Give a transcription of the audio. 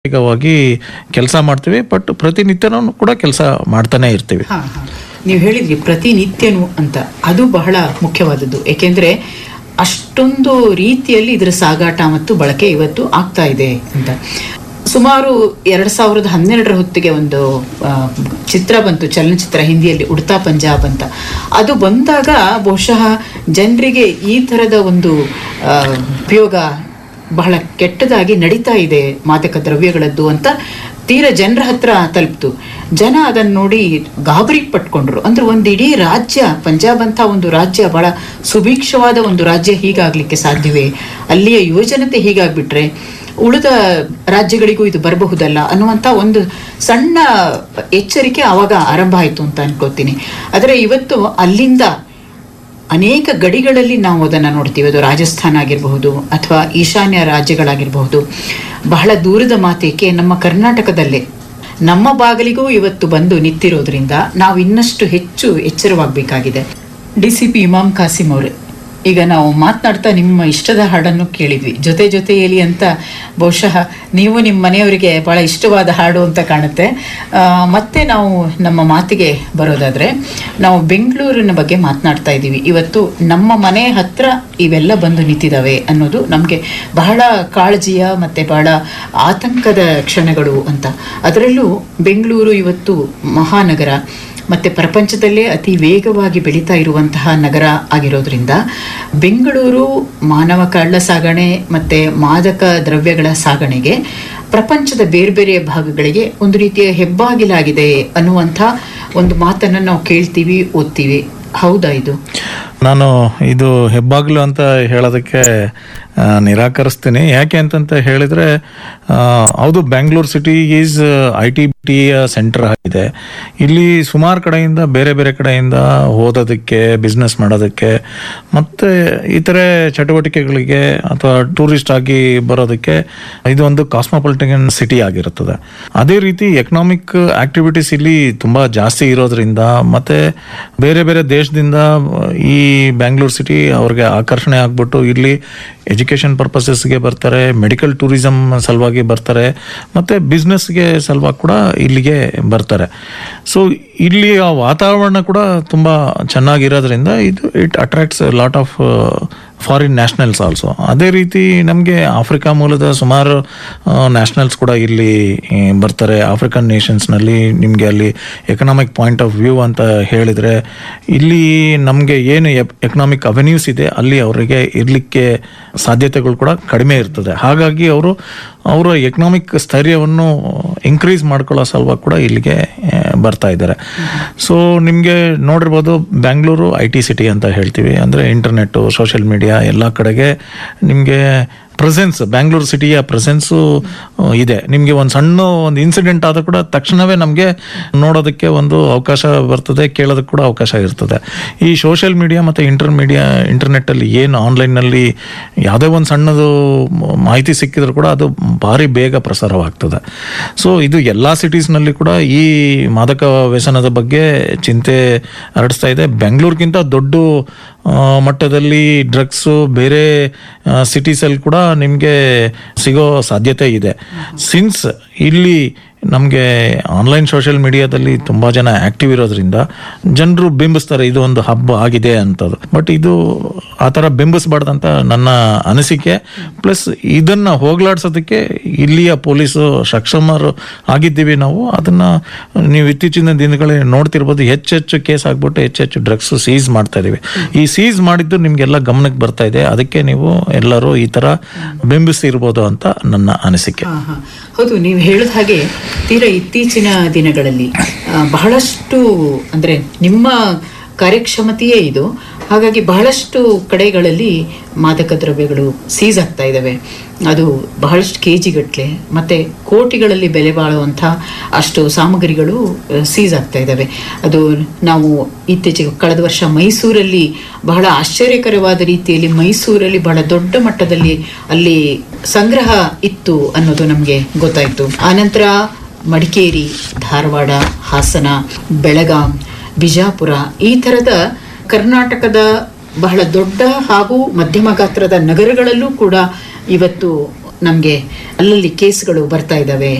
ವಾಗಿ ಕೆಲಸ ಮಾಡ್ತೀವಿ ಬಟ್ ಪ್ರತಿನಿತ್ಯನೂ ಕೂಡ ಕೆಲಸ ಮಾಡ್ತಾನೆ ಇರ್ತೀವಿ ಹಾ ಹಾ ನೀವು ಹೇಳಿದ್ರಿ ಪ್ರತಿನಿತ್ಯನೂ ಅಂತ ಅದು ಬಹಳ ಮುಖ್ಯವಾದದ್ದು ಏಕೆಂದ್ರೆ ಅಷ್ಟೊಂದು ರೀತಿಯಲ್ಲಿ ಇದರ ಸಾಗಾಟ ಮತ್ತು ಬಳಕೆ ಇವತ್ತು ಆಗ್ತಾ ಇದೆ ಅಂತ ಸುಮಾರು ಎರಡ್ ಸಾವಿರದ ಹನ್ನೆರಡರ ಹೊತ್ತಿಗೆ ಒಂದು ಆ, ಚಿತ್ರ ಬಂತು ಚಲನಚಿತ್ರ ಹಿಂದಿಯಲ್ಲಿ ಉಡ್ತಾ ಪಂಜಾಬ್ ಅಂತ ಅದು ಬಂದಾಗ ಬಹುಶಃ ಜನರಿಗೆ ಈ ಥರದ ಒಂದು ಆ, ಉಪಯೋಗ ಬಹಳ ಕೆಟ್ಟದಾಗಿ ನಡೀತಾ ಇದೆ ಮಾದಕ ದ್ರವ್ಯಗಳದ್ದು ಅಂತ ತೀರ ಜನರ ಹತ್ರ ತಲುಪ್ತು ಜನ ಅದನ್ನು ನೋಡಿ ಗಾಬರಿ ಪಟ್ಕೊಂಡ್ರು ಅಂದ್ರೆ ಒಂದು ಇಡೀ ರಾಜ್ಯ ಪಂಜಾಬ್ ಅಂತ ಒಂದು ರಾಜ್ಯ ಬಹಳ ಸುಭೀಕ್ಷವಾದ ಒಂದು ರಾಜ್ಯ ಹೀಗಾಗ್ಲಿಕ್ಕೆ ಸಾಧ್ಯವೇ ಅಲ್ಲಿಯ ಯುವಜನತೆ ಹೀಗಾಗ್ಬಿಟ್ರೆ ಉಳಿದ ರಾಜ್ಯಗಳಿಗೂ ಇದು ಬರಬಹುದಲ್ಲ ಅನ್ನುವಂಥ ಒಂದು ಸಣ್ಣ ಎಚ್ಚರಿಕೆ ಆವಾಗ ಆರಂಭ ಆಯಿತು ಅಂತ ಅನ್ಕೋತೀನಿ ಆದರೆ ಇವತ್ತು ಅಲ್ಲಿಂದ ಅನೇಕ ಗಡಿಗಳಲ್ಲಿ ನಾವು ಅದನ್ನು ನೋಡ್ತೀವಿ ಅದು ರಾಜಸ್ಥಾನ ಆಗಿರಬಹುದು ಅಥವಾ ಈಶಾನ್ಯ ರಾಜ್ಯಗಳಾಗಿರಬಹುದು ಬಹಳ ದೂರದ ಮಾತೇಕೆ ನಮ್ಮ ಕರ್ನಾಟಕದಲ್ಲೇ ನಮ್ಮ ಬಾಗಿಲಿಗೂ ಇವತ್ತು ಬಂದು ನಿಂತಿರೋದ್ರಿಂದ ನಾವು ಇನ್ನಷ್ಟು ಹೆಚ್ಚು ಎಚ್ಚರವಾಗಬೇಕಾಗಿದೆ D C P Imam Kasim ಅವರೇ ಈಗ ನಾವು ಮಾತನಾಡ್ತಾ ನಿಮ್ಮ ಇಷ್ಟದ ಹಾಡನ್ನು ಕೇಳಿದ್ವಿ ಜೊತೆ ಜೊತೆಯಲ್ಲಿ ಅಂತ ಬಹುಶಃ ನೀವು ನಿಮ್ಮ ಮನೆಯವರಿಗೆ ಬಹಳ ಇಷ್ಟವಾದ ಹಾಡು ಅಂತ ಕಾಣುತ್ತೆ ಆ, ಮತ್ತೆ ನಾವು ನಮ್ಮ ಮಾತಿಗೆ ಬರೋದಾದ್ರೆ ನಾವು ಬೆಂಗಳೂರಿನ ಬಗ್ಗೆ ಮಾತನಾಡ್ತಾ ಇದ್ದೀವಿ ಇವತ್ತು ನಮ್ಮ ಮನೆ ಹತ್ರ ಇವೆಲ್ಲ ಬಂದು ನಿಂತಿದ್ದಾವೆ ಅನ್ನೋದು ನಮಗೆ ಬಹಳ ಕಾಳಜಿಯ ಮತ್ತೆ ಬಹಳ ಆತಂಕದ ಕ್ಷಣಗಳು ಅಂತ ಅದರಲ್ಲೂ ಬೆಂಗಳೂರು ಇವತ್ತು ಮಹಾನಗರ ಮತ್ತೆ ಪ್ರಪಂಚದಲ್ಲೇ ಅತಿ ವೇಗವಾಗಿ ಬೆಳೀತಾ ಇರುವಂತಹ ನಗರ ಆಗಿರೋದ್ರಿಂದ ಬೆಂಗಳೂರು ಮಾನವ ಕಳ್ಳ ಸಾಗಣೆ ಮತ್ತೆ ಮಾದಕ ದ್ರವ್ಯಗಳ ಸಾಗಣೆಗೆ ಪ್ರಪಂಚದ ಬೇರೆ ಬೇರೆ ಭಾಗಗಳಿಗೆ ಒಂದು ರೀತಿಯ ಹೆಬ್ಬಾಗಿಲಾಗಿದೆ ಅನ್ನುವಂಥ ಒಂದು ಮಾತನ್ನು ನಾವು ಕೇಳ್ತೀವಿ ಓದ್ತೀವಿ ಹೌದಾ ಇದು ನಾನು ಇದು ಹೆಬ್ಬಾಗ್ಲು ಅಂತ ಹೇಳೋದಕ್ಕೆ ಆ, ನಿರಾಕರಿಸ್ತೀನಿ ಯಾಕೆ ಅಂತಂತ ಹೇಳಿದ್ರೆ ಆ, ಹೌದು Bangalore city is I T T center ಆಗಿದೆ ಇಲ್ಲಿ ಸುಮಾರು ಕಡೆಯಿಂದ ಬೇರೆ ಬೇರೆ ಕಡೆಯಿಂದ ಓದೋದಕ್ಕೆ ಬಿಸ್ನೆಸ್ ಮಾಡೋದಕ್ಕೆ ಮತ್ತೆ ಇತರೆ ಚಟುವಟಿಕೆಗಳಿಗೆ ಅಥವಾ ಟೂರಿಸ್ಟ್ ಆಗಿ ಬರೋದಕ್ಕೆ ಇದು ಒಂದು ಕಾಸ್ಮೋಪಾಲಿಟನ್ ಸಿಟಿ ಆಗಿರುತ್ತದೆ ಅದೇ ರೀತಿ ಎಕನಾಮಿಕ್ ಆಕ್ಟಿವಿಟೀಸ್ ಇಲ್ಲಿ ತುಂಬಾ ಜಾಸ್ತಿ ಇರೋದ್ರಿಂದ ಮತ್ತೆ ಬೇರೆ ಬೇರೆ ದೇಶದಿಂದ ಈ ಬ್ಯಾಂಗ್ಳೂರ್ ಸಿಟಿ ಅವ್ರಿಗೆ ಆಕರ್ಷಣೆ ಆಗ್ಬಿಟ್ಟು ಇಲ್ಲಿ ಎಜುಕೇಶನ್ ಪರ್ಪಸಸ್ಗೆ ಬರ್ತಾರೆ ಮೆಡಿಕಲ್ ಟೂರಿಸಂ ಸಲುವಾಗಿ ಬರ್ತಾರೆ ಮತ್ತೆ ಬಿಸ್ನೆಸ್ಗೆ ಸಲುವಾಗಿ ಕೂಡ ಇಲ್ಲಿಗೆ ಬರ್ತಾರೆ ಸೊ ಇಲ್ಲಿಯ ವಾತಾವರಣ ಕೂಡ ತುಂಬಾ ಚೆನ್ನಾಗಿರೋದ್ರಿಂದ ಇದು it attracts lot of foreign nationals also ಅದೇ ರೀತಿ ನಮಗೆ ಆಫ್ರಿಕಾ ಮೂಲದ ಸುಮಾರು ನ್ಯಾಷನಲ್ಸ್ ಕೂಡ ಇಲ್ಲಿ ಆ, ಬರ್ತಾರೆ ಆಫ್ರಿಕನ್ ನೇಷನ್ಸ್ನಲ್ಲಿ ನಿಮಗೆ ಅಲ್ಲಿ ಎಕನಾಮಿಕ್ ಪಾಯಿಂಟ್ ಆಫ್ ವ್ಯೂ ಅಂತ ಹೇಳಿದರೆ ಇಲ್ಲಿ ನಮಗೆ ಏನು ಎಕನಾಮಿಕ್ ಅವೆನ್ಯೂಸ್ ಇದೆ ಅಲ್ಲಿ ಅವರಿಗೆ ಇರಲಿಕ್ಕೆ ಸಾಧ್ಯತೆಗಳು ಕೂಡ ಕಡಿಮೆ ಇರ್ತದೆ ಹಾಗಾಗಿ ಅವರು ಅವರ ಎಕನಾಮಿಕ್ ಸ್ಥೈರ್ಯವನ್ನು ಇನ್ಕ್ರೀಸ್ ಮಾಡ್ಕೊಳ್ಳೋ ಸಲುವಾಗಿ ಕೂಡ ಇಲ್ಲಿಗೆ ಆ, ಬರ್ತಾ ಇದ್ದಾರೆ ಸೊ ನಿಮಗೆ ನೋಡಿರ್ಬೋದು ಬ್ಯಾಂಗ್ಳೂರು ಐ ಟಿ ಸಿಟಿ ಅಂತ ಹೇಳ್ತೀವಿ ಅಂದರೆ ಇಂಟರ್ನೆಟ್ಟು ಸೋಷಿಯಲ್ ಮೀಡಿಯಾ ಎಲ್ಲ ಕಡೆಗೆ ನಿಮಗೆ ಪ್ರೆಸೆನ್ಸ್ ಬ್ಯಾಂಗ್ಳೂರು ಸಿಟಿಯ ಪ್ರೆಸೆನ್ಸು ಇದೆ ನಿಮಗೆ ಒಂದು ಸಣ್ಣ ಒಂದು ಇನ್ಸಿಡೆಂಟ್ ಆದ ಕೂಡ ತಕ್ಷಣವೇ ನಮಗೆ ನೋಡೋದಕ್ಕೆ ಒಂದು ಅವಕಾಶ ಬರ್ತದೆ ಕೇಳೋದಕ್ಕೆ ಕೂಡ ಅವಕಾಶ ಇರ್ತದೆ ಈ ಸೋಷಿಯಲ್ ಮೀಡಿಯಾ ಮತ್ತು ಇಂಟರ್ ಮೀಡಿಯಾ ಇಂಟರ್ನೆಟ್ಟಲ್ಲಿ ಏನು ಆನ್ಲೈನ್ನಲ್ಲಿ ಯಾವುದೇ ಒಂದು ಸಣ್ಣದು ಮಾಹಿತಿ ಸಿಕ್ಕಿದ್ರು ಕೂಡ ಅದು ಭಾರಿ ಬೇಗ ಪ್ರಸಾರವಾಗ್ತದೆ ಸೊ ಇದು ಎಲ್ಲ ಸಿಟೀಸ್ನಲ್ಲಿ ಕೂಡ ಈ ಮಾದಕ ವ್ಯಸನದ ಬಗ್ಗೆ ಚಿಂತೆ ಹರಡಿಸ್ತಾ ಇದೆ ಬೆಂಗಳೂರಿಗಿಂತ ದೊಡ್ಡ ಆ, ಮಟ್ಟದಲ್ಲಿ ಡ್ರಗ್ಸು ಬೇರೆ ಸಿಟೀಸಲ್ಲಿ ಕೂಡ ನಿಮಗೆ ಸಿಗೋ ಸಾಧ್ಯತೆ ಇದೆ ಸಿನ್ಸ್ ಇಲ್ಲಿ ನಮಗೆ ಆನ್ಲೈನ್ ಸೋಷಿಯಲ್ ಮೀಡಿಯಾದಲ್ಲಿ ತುಂಬ ಜನ ಆಕ್ಟಿವ್ ಇರೋದ್ರಿಂದ ಜನರು ಬಿಂಬಿಸ್ತಾರೆ ಇದು ಒಂದು ಹಬ್ಬ ಆಗಿದೆ ಅಂತದ್ದು ಬಟ್ ಇದು ಆ ಥರ ಬಿಂಬಿಸ್ಬಾರ್ದಂತ ನನ್ನ ಅನಿಸಿಕೆ ಪ್ಲಸ್ ಇದನ್ನ ಹೋಗ್ಲಾಡ್ಸೋದಕ್ಕೆ ಇಲ್ಲಿಯ ಪೊಲೀಸು ಸಕ್ಷಮರು ಆಗಿದ್ದೀವಿ ನಾವು ಅದನ್ನ ನೀವು ಇತ್ತೀಚಿನ ದಿನಗಳಲ್ಲಿ ನೋಡ್ತಿರ್ಬೋದು ಹೆಚ್ಚೆಚ್ಚು ಕೇಸ್ ಆಗ್ಬಿಟ್ಟು ಹೆಚ್ಚೆಚ್ಚು ಡ್ರಗ್ಸ್ ಸೀಸ್ ಮಾಡ್ತಾ ಇದೀವಿ ಈ ಸೀಸ್ ಮಾಡಿದ್ದು ನಿಮ್ಗೆಲ್ಲ ಗಮನಕ್ಕೆ ಬರ್ತಾ ಇದೆ ಅದಕ್ಕೆ ನೀವು ಎಲ್ಲರೂ ಈ ತರ ಬಿಂಬಿಸ್ತಿರ್ಬೋದು ಅಂತ ನನ್ನ ಅನಿಸಿಕೆ ಹಾ, ಹಾ. ಹೌದು ನೀವು ಹೇಳಿದ ಹಾಗೆ ತೀರಾ ಇತ್ತೀಚಿನ ದಿನಗಳಲ್ಲಿ ಆ, ಬಹಳಷ್ಟು ಅಂದ್ರೆ ನಿಮ್ಮ ಕಾರ್ಯಕ್ಷಮತೆಯೇ ಇದು ಹಾಗಾಗಿ ಬಹಳಷ್ಟು ಕಡೆಗಳಲ್ಲಿ ಮಾದಕ ದ್ರವ್ಯಗಳು ಸೀಸ್ ಆಗ್ತಾ ಇದ್ದಾವೆ ಅದು ಬಹಳಷ್ಟು ಕೆ ಜಿಗಟ್ಟಲೆ ಮತ್ತು ಕೋಟಿಗಳಲ್ಲಿ ಬೆಲೆ ಬಾಳುವಂಥ ಅಷ್ಟು ಸಾಮಗ್ರಿಗಳು ಸೀಸ್ ಆಗ್ತಾ ಇದ್ದಾವೆ ಅದು ನಾವು ಇತ್ತೀಚೆಗೆ ಕಳೆದ ವರ್ಷ ಮೈಸೂರಲ್ಲಿ ಬಹಳ ಆಶ್ಚರ್ಯಕರವಾದ ರೀತಿಯಲ್ಲಿ ಮೈಸೂರಲ್ಲಿ ಬಹಳ ದೊಡ್ಡ ಮಟ್ಟದಲ್ಲಿ ಅಲ್ಲಿ ಸಂಗ್ರಹ ಇತ್ತು ಅನ್ನೋದು ನಮಗೆ ಗೊತ್ತಾಯಿತು ಆನಂತರ ಮಡಿಕೇರಿ ಧಾರವಾಡ ಹಾಸನ ಬೆಳಗಾಂ ಬಿಜಾಪುರ ಈ ಥರದ ಕರ್ನಾಟಕದ ಬಹಳ ದೊಡ್ಡ ಹಾಗೂ ಮಧ್ಯಮ ಗಾತ್ರದ ನಗರಗಳಲ್ಲೂ ಕೂಡ ಇವತ್ತು ನಮಗೆ ಅಲ್ಲಲ್ಲಿ ಕೇಸ್ಗಳು ಬರ್ತಾ ಇದ್ದಾವೆ